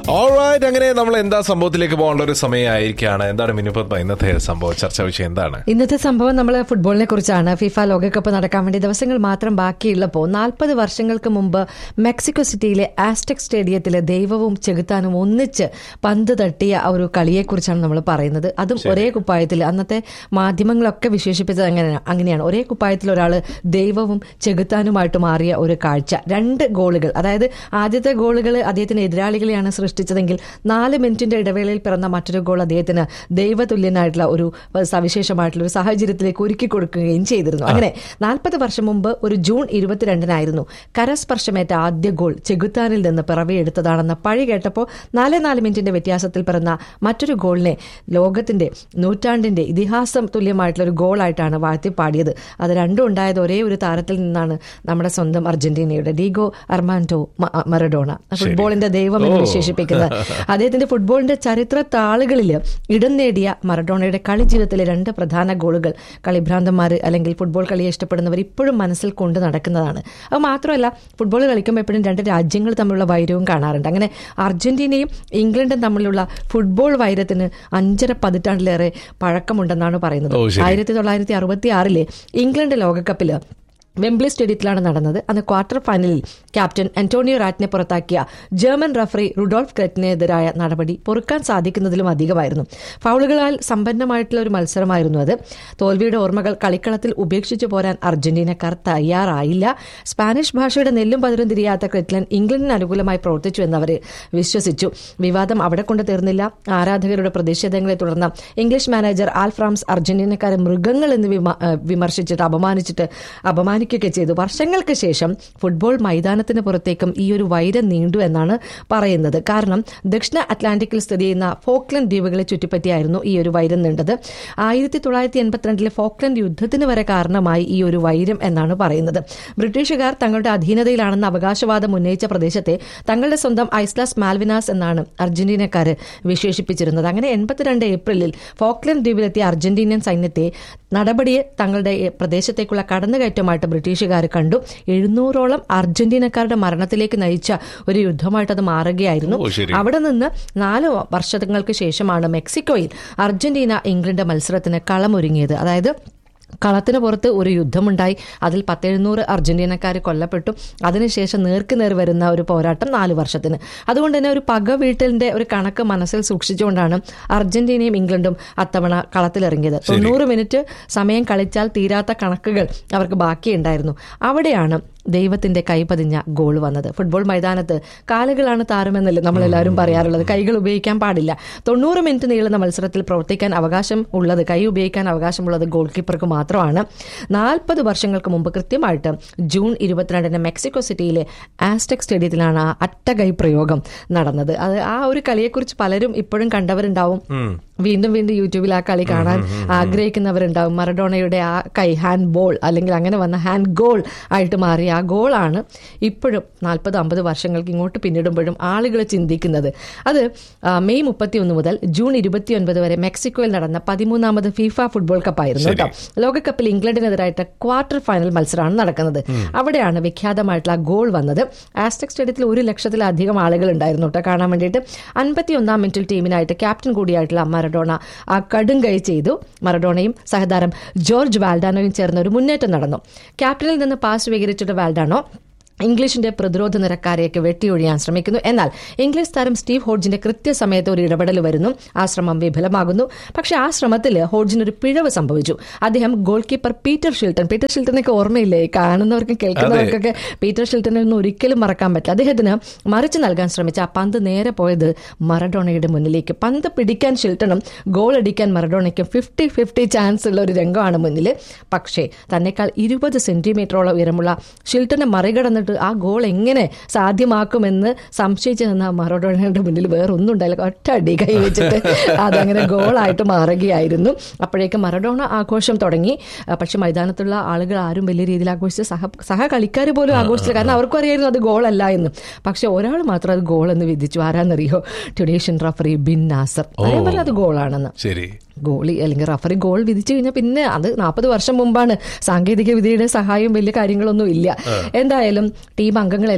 Alright അങ്ങനെ നമ്മൾ എന്താ സംഭവത്തിലേക്ക് പോകേണ്ട ഒരു സമയമായിരിക്കാണ് എന്താണ് മിനിപ്പത് ഇന്നത്തെ സംഭവം ചർച്ചാ വിഷയം എന്താണ് ഇന്നത്തെ സംഭവം നമ്മൾ ഫുട്ബോളിനെ കുറിച്ചാണ് ഫിഫ ലോകകപ്പ് നടക്കാൻ വേണ്ടി ദിവസങ്ങൾ മാത്രം ബാക്കിയുള്ളപ്പോൾ നാൽപ്പത് വർഷങ്ങൾക്ക് മുമ്പ് മെക്സിക്കോ സിറ്റിയിലെ ആസ്റ്റക് സ്റ്റേഡിയത്തിലെ ദൈവവും ചെകുത്താനും ഒന്നിച്ച് പന്ത് തട്ടിയ ആ ഒരു കളിയെക്കുറിച്ചാണ് നമ്മൾ പറയുന്നത് അതും ഒരേ കുപ്പായത്തിൽ അന്നത്തെ മാധ്യമങ്ങളൊക്കെ വിശേഷിപ്പിച്ചത് അങ്ങനെ അങ്ങനെയാണ് ഒരേ കുപ്പായത്തിൽ ഒരാൾ ദൈവവും ചെകുത്താനുമായിട്ട് മാറിയ ഒരു കാഴ്ച രണ്ട് ഗോളുകൾ അതായത് ആദ്യത്തെ ഗോളുകൾ അദ്ദേഹത്തിന് എതിരാളികളെയാണ് സൃഷ്ടിച്ചതെങ്കിൽ നാല് മിനിറ്റിന്റെ ഇടവേളയിൽ പിറന്ന മറ്റൊരു ഗോൾ അദ്ദേഹത്തിന് ദൈവതുല്യനായിട്ടുള്ള ഒരു സവിശേഷമായിട്ടുള്ള ഒരു സാഹചര്യത്തിലേക്ക് ഒരുക്കി കൊടുക്കുകയും ചെയ്തിരുന്നു അങ്ങനെ നാൽപ്പത് വർഷം മുമ്പ് ഒരു ജൂൺ ഇരുപത്തിരണ്ടിനായിരുന്നു കരസ്പർശമേറ്റ ആദ്യ ഗോൾ ചെകുത്താനിൽ നിന്ന് പിറവിയെടുത്തതാണെന്ന പഴി കേട്ടപ്പോൾ നാല് നാല് മിനിറ്റിന്റെ വ്യത്യാസത്തിൽ പിറന്ന മറ്റൊരു ഗോളിനെ ലോകത്തിന്റെ നൂറ്റാണ്ടിന്റെ ഇതിഹാസം തുല്യമായിട്ടുള്ള ഒരു ഗോളായിട്ടാണ് വാഴ്ത്തി പാടിയത് അത് രണ്ടും ഉണ്ടായത് ഒരേ ഒരു താരത്തിൽ നിന്നാണ് നമ്മുടെ സ്വന്തം അർജന്റീനയുടെ ഡീഗോ അർമാൻഡോ മ- മറഡോണ ഫുട്ബോളിന്റെ ദൈവം എന്ന് വിശേഷിപ്പിക്കുന്നത് അദ്ദേഹത്തിന്റെ ഫുട്ബോളിന്റെ ചരിത്ര താളുകളിൽ ഇടം നേടിയ മറഡോണയുടെ കളി ജീവിതത്തിലെ രണ്ട് പ്രധാന ഗോളുകൾ കളിഭ്രാന്തന്മാർ അല്ലെങ്കിൽ ഫുട്ബോൾ കളിയെ ഇഷ്ടപ്പെടുന്നവർ ഇപ്പോഴും മനസ്സിൽ കൊണ്ട് നടക്കുന്നതാണ് അത് മാത്രമല്ല ഫുട്ബോൾ കളിക്കുമ്പോൾ എപ്പോഴും രണ്ട് രാജ്യങ്ങൾ തമ്മിലുള്ള വൈരവും കാണാറുണ്ട് അങ്ങനെ അർജന്റീനയും ഇംഗ്ലണ്ടും തമ്മിലുള്ള ഫുട്ബോൾ വൈരത്തിന് അഞ്ചര പതിറ്റാണ്ടിലേറെ പഴക്കമുണ്ടെന്നാണ് പറയുന്നത് ഓ, ശരി. ആയിരത്തി തൊള്ളായിരത്തി അറുപത്തി ആറിലെ ഇംഗ്ലണ്ട് ലോകകപ്പില് വെംബ്ലി സ്റ്റേഡിയത്തിലാണ് നടന്നത് അന്ന് ക്വാർട്ടർ ഫൈനലിൽ ക്യാപ്റ്റൻ അന്റോണിയോ റാറ്റിനെ പുറത്താക്കിയ ജർമ്മൻ റഫറി റുഡോൾഫ് ക്രെറ്റിനെതിരായ നടപടി പൊറുക്കാൻ സാധിക്കുന്നതിലും അധികമായിരുന്നു ഫൗളുകളാൽ സമ്പന്നമായിട്ടുള്ള ഒരു മത്സരമായിരുന്നു അത് തോൽവിയുടെ ഓർമ്മകൾ കളിക്കളത്തിൽ ഉപേക്ഷിച്ചു പോരാൻ അർജന്റീനക്കാർ തയ്യാറായില്ല സ്പാനിഷ് ഭാഷയുടെ നെല്ലും പതിരും തിരിയാത്ത ക്രിറ്റ്ലൻ ഇംഗ്ലണ്ടിന് അനുകൂലമായി പ്രവർത്തിച്ചു എന്നവർ വിശ്വസിച്ചു വിവാദം അവിടെ കൊണ്ട് തീർന്നില്ല ആരാധകരുടെ പ്രതിഷേധങ്ങളെ തുടർന്ന് ഇംഗ്ലീഷ് മാനേജർ ആൽഫ്രാംസ് അർജന്റീനക്കാരെ മൃഗങ്ങൾ എന്ന് വിമ- ഏഹ് വിമർശിച്ചിട്ട് അപമാനിച്ചിട്ട് അപമാനിക്കുകയൊക്കെ ചെയ്തു വർഷങ്ങൾക്ക് ശേഷം ഫുട്ബോൾ മൈതാനത്തിന് പുറത്തേക്കും ഈ ഒരു വൈരം നീണ്ടു എന്നാണ് പറയുന്നത് കാരണം ദക്ഷിണ അറ്റ്ലാന്റിക്കിൽ സ്ഥിതി ചെയ്യുന്ന ഫോക്ലൻഡ് ദ്വീപുകളെ ചുറ്റിപ്പറ്റിയായിരുന്നു ഈ ഒരു വൈരം നീണ്ടത് ആയിരത്തി തൊള്ളായിരത്തി എൺപത്തിരണ്ടിലെ ഫോക്ലൻഡ് യുദ്ധത്തിന് വരെ കാരണമായി ഈ ഒരു വൈരം എന്നാണ് പറയുന്നത് ബ്രിട്ടീഷുകാർ തങ്ങളുടെ അധീനതയിലാണെന്ന് അവകാശവാദം ഉന്നയിച്ച പ്രദേശത്തെ തങ്ങളുടെ സ്വന്തം ഐസ്ലാസ് മാൽവിനാസ് എന്നാണ് അർജന്റീനക്കാർ വിശേഷിപ്പിച്ചിരുന്നത് അങ്ങനെ എൺപത്തിരണ്ട് ഏപ്രിലിൽ ഫോക്ലൻഡ് ദ്വീപിലെത്തിയ അർജന്റീനിയൻ സൈന്യത്തെ നടപടിയെ തങ്ങളുടെ പ്രദേശത്തേക്കുള്ള കടന്നുകയറ്റമായിട്ട് ബ്രിട്ടീഷുകാർ കണ്ടു എഴുന്നൂറോളം അർജന്റീനക്കാരുടെ മരണത്തിലേക്ക് നയിച്ച ഒരു യുദ്ധമായിട്ട് അത് മാറുകയായിരുന്നു ഓ, ശരി. അവിടെ അവിടെ നിന്ന് നാല് വർഷങ്ങൾക്ക് ശേഷമാണ് മെക്സിക്കോയിൽ അർജന്റീന ഇംഗ്ലണ്ട് മത്സരത്തിന് കളമൊരുങ്ങിയത് അതായത് കളത്തിന് പുറത്ത് ഒരു യുദ്ധമുണ്ടായി അതിൽ പത്തെഴുന്നൂറ് അർജന്റീനക്കാർ കൊല്ലപ്പെട്ടു അതിനുശേഷം നേർക്ക് നേർ വരുന്ന ഒരു പോരാട്ടം നാല് വർഷത്തിന് അതുകൊണ്ട് തന്നെ ഒരു പക വീട്ടിലിന്റെ ഒരു കണക്ക് മനസ്സിൽ സൂക്ഷിച്ചുകൊണ്ടാണ് അർജന്റീനയും ഇംഗ്ലണ്ടും അത്തവണ കളത്തിലിറങ്ങിയത് തൊണ്ണൂറ് മിനിറ്റ് സമയം കളിച്ചാൽ തീരാത്ത കണക്കുകൾ അവർക്ക് ബാക്കിയുണ്ടായിരുന്നു അവിടെയാണ് ദൈവത്തിന്റെ കൈപതിഞ്ഞ ഗോൾ വന്നത് ഫുട്ബോൾ മൈതാനത്ത് കാലുകളാണ് താരമെന്നല്ലേ നമ്മളെല്ലാവരും പറയാറുള്ളത് കൈകൾ ഉപയോഗിക്കാൻ പാടില്ല തൊണ്ണൂറ് മിനിറ്റ് നീളുന്ന മത്സരത്തിൽ പ്രവർത്തിക്കാൻ അവകാശം ഉള്ളത് കൈ ഉപയോഗിക്കാൻ അവകാശമുള്ളത് ഗോൾ കീപ്പർക്ക് മാത്രമാണ് നാൽപ്പത് വർഷങ്ങൾക്ക് മുമ്പ് കൃത്യമായിട്ട് ജൂൺ ഇരുപത്തിരണ്ടിന് മെക്സിക്കോ സിറ്റിയിലെ ആസ്റ്റക് സ്റ്റേഡിയത്തിലാണ് ആ അറ്റകൈ പ്രയോഗം നടന്നത് അത് ആ ഒരു കളിയെക്കുറിച്ച് പലരും ഇപ്പോഴും കണ്ടവരുണ്ടാവും വീണ്ടും വീണ്ടും യൂട്യൂബിൽ ആ കളി കാണാൻ ആഗ്രഹിക്കുന്നവരുണ്ടാവും മറഡോണയുടെ ആ കൈ ഹാൻഡ് ബോൾ അല്ലെങ്കിൽ അങ്ങനെ വന്ന ഹാൻഡ് ഗോൾ ആയിട്ട് മാറിയ ആ ഗോളാണ് ഇപ്പോഴും നാൽപ്പത് അമ്പത് വർഷങ്ങൾക്ക് ഇങ്ങോട്ട് പിന്നിടുമ്പോഴും ആളുകൾ ചിന്തിക്കുന്നത് അത് ആ, മെയ് മുപ്പത്തി ഒന്ന് മുതൽ ജൂൺ ഇരുപത്തിയൊൻപത് വരെ മെക്സിക്കോയിൽ നടന്ന പതിമൂന്നാമത് ഫിഫ ഫുട്ബോൾ കപ്പായിരുന്നു കേട്ടോ ലോകകപ്പിൽ ഇംഗ്ലണ്ടിനെതിരായിട്ട് ക്വാർട്ടർ ഫൈനൽ മത്സരമാണ് നടക്കുന്നത് അവിടെയാണ് വിഖ്യാതമായിട്ടുള്ള ആ ഗോൾ വന്നത് ആസ്റ്റക് സ്റ്റേഡിയത്തിൽ ഒരു ലക്ഷത്തിലധികം ആളുകൾ ഉണ്ടായിരുന്നു കേട്ടോ കാണാൻ വേണ്ടിയിട്ട് അൻപത്തി ഒന്നാം മിനിറ്റിൽ ടീമിനായിട്ട് ക്യാപ്റ്റൻ കൂടിയായിട്ടുള്ള മറഡോണ ആ കടും കൈ ചെയ്തു മറഡോണയും സഹതാരം ജോർജ് വാൽഡാനോയും ചേർന്ന് ഒരു മുന്നേറ്റം നടന്നു ക്യാപ്റ്റനിൽ നിന്ന് പാസ് സ്വീകരിച്ചിട്ട് വാൽഡാനോ ഇംഗ്ലീഷിന്റെ പ്രതിരോധ നിരക്കാരെയൊക്കെ വെട്ടിയൊഴിയാൻ ശ്രമിക്കുന്നു എന്നാൽ ഇംഗ്ലീഷ് താരം സ്റ്റീവ് ഹോഡ്ജിന്റെ കൃത്യസമയത്ത് ഒരു ഇടപെടൽ വരുന്നു ആ ശ്രമം വിഫലമാകുന്നു പക്ഷേ ആ ശ്രമത്തിൽ ഹോഡ്ജിന് ഒരു പിഴവ് സംഭവിച്ചു അദ്ദേഹം goalkeeper Peter Shilton Peter ഷിൽട്ടനൊക്കെ ഓർമ്മയില്ലേ കാണുന്നവർക്കും കേൾക്കുന്നവർക്കൊക്കെ പീറ്റർ ഷിൽട്ടനെ ഒന്നും ഒരിക്കലും മറക്കാൻ പറ്റില്ല അദ്ദേഹത്തിന് മറിച്ച് നൽകാൻ ശ്രമിച്ച ആ പന്ത് നേരെ പോയത് മറഡോണയുടെ മുന്നിലേക്ക് പന്ത് പിടിക്കാൻ ഷിൽട്ടണും ഗോൾ അടിക്കാൻ മറഡോണയ്ക്കും ഫിഫ്റ്റി ഫിഫ്റ്റി ചാൻസ് ഉള്ള ഒരു രംഗമാണ് മുന്നിൽ പക്ഷേ തന്നെക്കാൾ ഇരുപത് സെന്റിമീറ്ററോളം ഉയരമുള്ള ഷിൽട്ടനെ മറികടന്നിട്ട് ആ ഗോൾ എങ്ങനെ സാധ്യമാക്കുമെന്ന് സംശയിച്ചു നിന്ന മറഡോണയുടെ മുന്നിൽ വേറെ ഒന്നും ഉണ്ടായില്ല ഒറ്റ അടി കൈ വെച്ചിട്ട് അതങ്ങനെ ഗോളായിട്ട് മാറുകയായിരുന്നു അപ്പോഴേക്കും മറഡോണ ആഘോഷം തുടങ്ങി ആ, പക്ഷെ മൈതാനത്തുള്ള ആളുകൾ ആരും വലിയ രീതിയിൽ ആഘോഷിച്ച് സഹ സഹ കളിക്കാർ പോലും ആഘോഷിച്ചില്ല കാരണം അവർക്കും അറിയായിരുന്നു അത് ഗോളല്ല എന്ന് പക്ഷെ ഒരാൾ മാത്രം അത് ഗോൾ എന്ന് വിധിച്ചു ആരാന്നറിയോ ട്യൂഡേഷ്യൻ റഫറി ബിൻ നാസർ അദ്ദേഹം പറഞ്ഞു അത് ഗോളാണെന്ന് ശരി ഗോളി അല്ലെങ്കിൽ റഫറി ഗോൾ വിധിച്ചു കഴിഞ്ഞാൽ പിന്നെ അത് നാൽപ്പത് വർഷം മുമ്പാണ് സാങ്കേതിക വിദ്യയുടെ സഹായം വലിയ കാര്യങ്ങളൊന്നും ഇല്ല എന്തായാലും ടീം അംഗങ്ങളെല്ലാം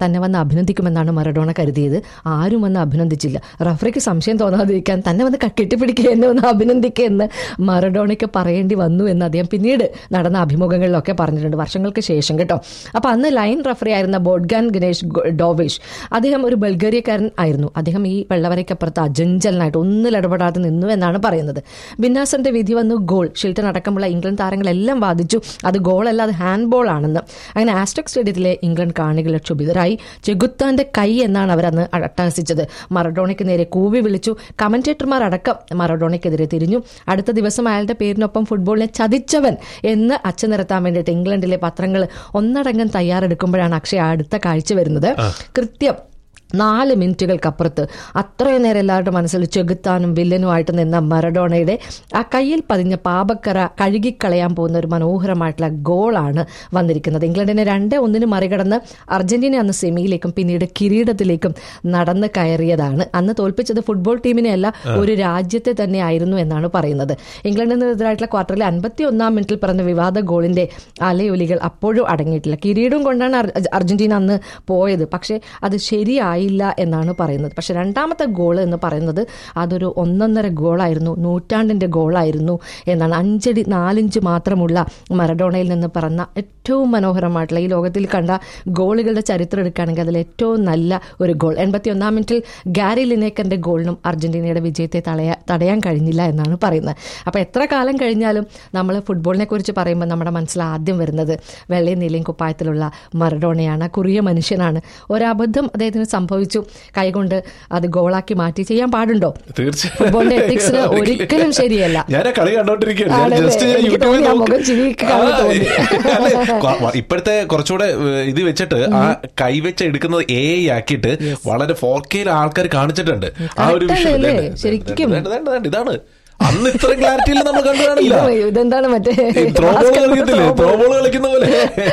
തന്നെ വന്ന് അഭിനന്ദിക്കുമെന്നാണ് മറഡോണ കരുതിയത് ആരും വന്ന് അഭിനന്ദിച്ചില്ല റഫറിക്ക് സംശയം തോന്നാതിരിക്കാൻ തന്നെ വന്ന് ക- കെട്ടിപ്പിടിക്കുക എന്നെ ഒന്ന് അഭിനന്ദിക്കുക എന്ന് മറഡോണയ്ക്ക് പറയേണ്ടി വന്നു എന്ന് അദ്ദേഹം പിന്നീട് നടന്ന അഭിമുഖങ്ങളിലൊക്കെ പറഞ്ഞിട്ടുണ്ട് വർഷങ്ങൾക്ക് ശേഷം കേട്ടോ അപ്പൊ അന്ന് ലൈൻ റഫറി ആയിരുന്ന ബോഡ്ഗാൻ ഗണേഷ് ഗോ- ഡോവേഷ് അദ്ദേഹം ഒരു ബൾഗേറിയക്കാരൻ ആയിരുന്നു അദ്ദേഹം ഈ വെള്ളവരയ്ക്കപ്പുറത്ത് അജഞ്ചലനായിട്ട് ഒന്നിൽ ഇടപെടാതെ നിന്നു എന്നാണ് പറയുന്നത് ബിന്നാസന്റെ വിധി വന്നു ഗോൾ ഷിൽട്ടൺ അടക്കമുള്ള ഇംഗ്ലണ്ട് താരങ്ങളെല്ലാം വാദിച്ചു അത് ഗോളല്ല അത് ഹാൻഡ് ബോൾ ആണെന്ന് അങ്ങനെ ആസ്ട്രിക് സ്റ്റേഡിയത്തിലെ ഇംഗ്ലണ്ട് കാണികൾ ക്ഷുഭിതരായി ചെകുത്താന്റെ കൈ എന്നാണ് അവരന്ന് അട്ടഹസിച്ചത് മറഡോണയ്ക്ക് നേരെ കൂവി വിളിച്ചു കമന്റേറ്റർമാർ അടക്കം മറഡോണയ്ക്കെതിരെ തിരിഞ്ഞു അടുത്ത ദിവസം അയാളുടെ പേരിനൊപ്പം ഫുട്ബോളിനെ ചതിച്ചവൻ എന്ന് അച്ഛ നിരത്താൻ വേണ്ടിയിട്ട് ഇംഗ്ലണ്ടിലെ പത്രങ്ങൾ ഒന്നടങ്കം തയ്യാറെടുക്കുമ്പോഴാണ് അക്ഷയ് അടുത്ത കാഴ്ച വരുന്നത് കൃത്യം നാല് മിനിറ്റുകൾക്കപ്പുറത്ത് അത്രയും നേരം എല്ലാവരുടെ മനസ്സിൽ ചെകുത്താനും വില്ലനുമായിട്ട് നിന്ന മറഡോണയുടെ ആ കയ്യിൽ പതിഞ്ഞ പാപക്കറ കഴുകിക്കളയാൻ പോകുന്ന ഒരു മനോഹരമായിട്ടുള്ള ഗോളാണ് വന്നിരിക്കുന്നത് ഇംഗ്ലണ്ടിനെ രണ്ട് ഒന്നിന് മറികടന്ന് അർജന്റീന അന്ന് സെമിയിലേക്കും പിന്നീട് കിരീടത്തിലേക്കും നടന്ന് കയറിയതാണ് അന്ന് തോൽപ്പിച്ചത് ഫുട്ബോൾ ടീമിനെയല്ല ഒരു രാജ്യത്തെ തന്നെ ആയിരുന്നു എന്നാണ് പറയുന്നത് ഇംഗ്ലണ്ടിനെതിരായിട്ടുള്ള ക്വാർട്ടറിലെ അൻപത്തി ഒന്നാം മിനിറ്റിൽ പിറന്ന വിവാദ ഗോളിന്റെ അലയൊലികൾ അപ്പോഴും അടങ്ങിയിട്ടില്ല കിരീടവും കൊണ്ടാണ് അർ- അർജന്റീന അന്ന് പോയത് പക്ഷേ അത് ശരിയായില്ല എന്നാണ് പറയുന്നത് പക്ഷെ രണ്ടാമത്തെ ഗോൾ എന്ന് പറയുന്നത് അതൊരു ഒന്നൊന്നര ഗോളായിരുന്നു നൂറ്റാണ്ടിന്റെ ഗോളായിരുന്നു എന്നാണ് അഞ്ചടി നാലിഞ്ച് മാത്രമുള്ള മറഡോണയിൽ നിന്ന് പറഞ്ഞ ഏറ്റവും മനോഹരമായിട്ടുള്ള ഈ ലോകത്തിൽ കണ്ട ഗോളുകളുടെ ചരിത്രം എടുക്കുകയാണെങ്കിൽ അതിൽ ഏറ്റവും നല്ല ഒരു ഗോൾ എൺപത്തി ഒന്നാം മിനിറ്റിൽ ഗാരി ലിനേക്കറിന്റെ ഗോളിനും അർജന്റീനയുടെ വിജയത്തെ തടയാ തടയാൻ കഴിഞ്ഞില്ല എന്നാണ് പറയുന്നത് അപ്പോൾ എത്ര കാലം കഴിഞ്ഞാലും നമ്മൾ ഫുട്ബോളിനെ കുറിച്ച് പറയുമ്പോൾ നമ്മുടെ മനസ്സിൽ ആദ്യം വരുന്നത് വെള്ളയും നീലയും കുപ്പായത്തിലുള്ള മറഡോണയാണ് കുറിയ മനുഷ്യനാണ് ഒരബദ്ധം അദ്ദേഹത്തിന് സംഭവിച്ചു കൈകൊണ്ട് അത് ഗോളാക്കി മാറ്റി ചെയ്യാൻ പാടുണ്ടോ തീർച്ചയായും ഫുട്ബോളിന്റെ എത്തിക്സിന് ഒരിക്കലും ശരിയല്ല ഞാൻ ആ കളി കണ്ടോണ്ടിരിക്കുകയാണ് ഞാൻ ആണല്ലേ? ജസ്റ്റ് ഞാൻ എനിക്ക് യൂട്യൂബിൽ തോന്നി ആ നോക്കി- മുഖം ചിരിക്ക് കാണാൻ ആ, തോന്നി. അല്ലേ? കൊ- ഇപ്പോഴത്തെ കുറച്ചുകൂടെ ഏഹ്, ഇത് വെച്ചിട്ട് ആ കൈവച്ച് എടുക്കുന്നത് എ ആക്കിയിട്ട് വളരെ ഫോർ കെയിൽ ആൾക്കാർ കാണിച്ചിട്ടുണ്ട് ആ ഒരു Correct വിഷയം അല്ലേ? ദേ, ദേ, ശരിക്കും. ദേ, ദേ, ദേ, ദേ, ഇതാണ് അന്ന് ഇത്ര ക്ലാരിറ്റിയിൽ നമ്മൾ കണ്ടു കാണില്ല ഇത് ഇതെന്താണ് മറ്റേ ത്രോ ബോൾ basket കളിക്കത്തില്ലേ throw ത്രോ ball. ബോൾ കളിക്കുന്ന പോലെ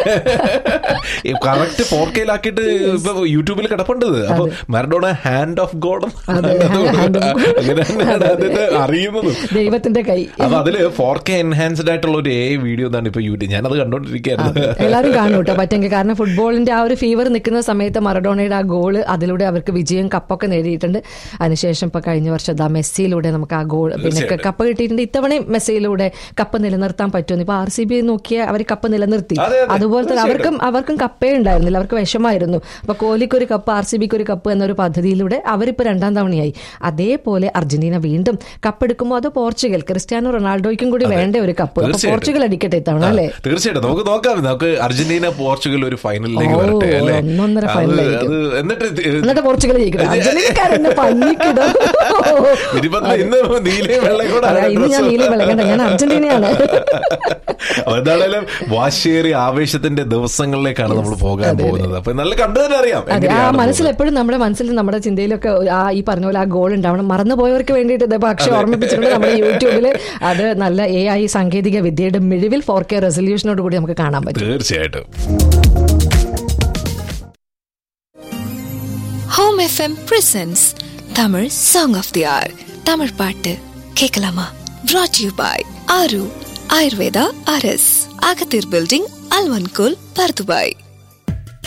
കറക്റ്റ് ഫോർ കെയിലാക്കിയിട്ട് ഇപ്പൊ യൂട്യൂബിൽ കിടപ്പുണ്ട് ഇത്. അപ്പൊ മരഡോണ ഹാൻഡ് ഓഫ് ഗോഡ് അതെ, hand of God. അങ്ങനെ തന്നെയാണ് അതിന്റെ അറിയുന്നത് ദൈവത്തിന്റെ കൈ അപ്പൊ അതില് ഫോർ കെ എൻഹാൻസ്ഡ് ആയിട്ടുള്ള ഒരു എ വീഡിയോ എന്നാണ് ഇപ്പൊ യൂട്യൂബ് ഞാനത് കണ്ടോണ്ടിരിക്കുകയായിരുന്നു എല്ലാവരും കാണും കേട്ടോ പറ്റെങ്കിൽ കാരണം ഫുട്ബോളിന്റെ ആ ഒരു ഫീവർ നിൽക്കുന്ന സമയത്ത് മറഡോണയുടെ ആ ഗോള് അതിലൂടെ അവർക്ക് വിജയം കപ്പൊക്കെ നേടിയിട്ടുണ്ട് അതിനുശേഷം ഇപ്പൊ കഴിഞ്ഞ വർഷം ദാ മെസ്സിയിലൂടെ നമുക്ക് ആ ഗോൾ പിന്നെ തീർച്ചയായിട്ടും. കപ്പ് കിട്ടിയിട്ടുണ്ട് ഇത്തവണയും മെസ്സിയിലൂടെ കപ്പ് നിലനിർത്താൻ പറ്റുമെന്ന് ഇപ്പൊ ആർ സി ബി നോക്കിയ അവർ കപ്പ് നിലനിർത്തി അതെ, അതെ. അതുപോലെ തന്നെ തീർച്ചയായിട്ടും. അവർക്കും അവർക്കും കപ്പേ ഉണ്ടായിരുന്നില്ല അവർക്ക് വിഷമായിരുന്നു അപ്പൊ കോഹ്ലിക്ക് ഒരു കപ്പ് ആർ സി ബിക്ക് ഒരു കപ്പ് എന്നൊരു പദ്ധതിയിലൂടെ അവരിപ്പോ രണ്ടാം തവണയായി അതേപോലെ അർജന്റീന വീണ്ടും കപ്പെടുക്കുമ്പോൾ അത് പോർച്ചുഗൽ ക്രിസ്ത്യാനോ റൊണാൾഡോയ്ക്കും കൂടി വേണ്ട ഒരു കപ്പ് അപ്പൊ തീർച്ചയായിട്ടും. പോർച്ചുഗൽ അടിക്കട്ടെ ഇത്തവണ അല്ലേ തീർച്ചയായിട്ടും നമുക്ക് നോക്കാം നമുക്ക് അർജന്റീന പോർച്ചുഗൽ ഒരു ഫൈനലിലേക്ക് ഓ, വരട്ടെ അല്ലേ ഒന്നൊന്നര അത് ഫൈനലായിരിക്കും. അത് എന്നിട്ട് എന്നിട്ട് പോർച്ചുഗൽ ജയിക്കണം അർജന്റീനക്കാരെന്നെ പഞ്ഞിക്കിടും ഇരുപത്തി ഇന്ന് നീലയും വെള്ളയും കൂടെ അതാ, ഇന്ന് ഞാൻ നീല വിളകണ്ട ഞാൻ അർജന്റീനയാണ് അപ്പൊ എന്താണേലും വാശിയേറിയ ആവേശത്തിന്റെ ദിവസങ്ങളിലേക്കാണ് നമ്മൾ പോകാൻ പോകുന്നത് അപ്പൊ നല്ല കണ്ടു തന്നെ അറിയാം അതെ ആ എങ്ങനെയാണ് മനസ്സിൽ എപ്പോഴും നമ്മുടെ മനസ്സിൽ നമ്മുടെ ചിന്തയിലൊക്കെ ആ ഈ പറഞ്ഞ പോലെ ആ ഗോൾ ഉണ്ടാവണം മറന്നുപോയവർക്ക് വേണ്ടിയിട്ട് ഇത് പക്ഷെ ഓർമ്മിപ്പിച്ചിട്ടുണ്ട് നമ്മുടെ യൂട്യൂബില് അത് നല്ല എ ഐ സാങ്കേതിക വിദ്യയുടെ മിഴിവിൽ ഫോർ കെ റെസൊല്യൂഷനോട് കൂടി നമുക്ക് കാണാൻ പറ്റും തീർച്ചയായിട്ടും home FM presents Tamil song of the hour Tamil பாட்டு கேட்கலாமா brought யூ பாய் ஆரு ஆயுர்வேதா அரஸ் அகத்தீர் பில்டிங் அல்வன்கோல் பர்துபாய்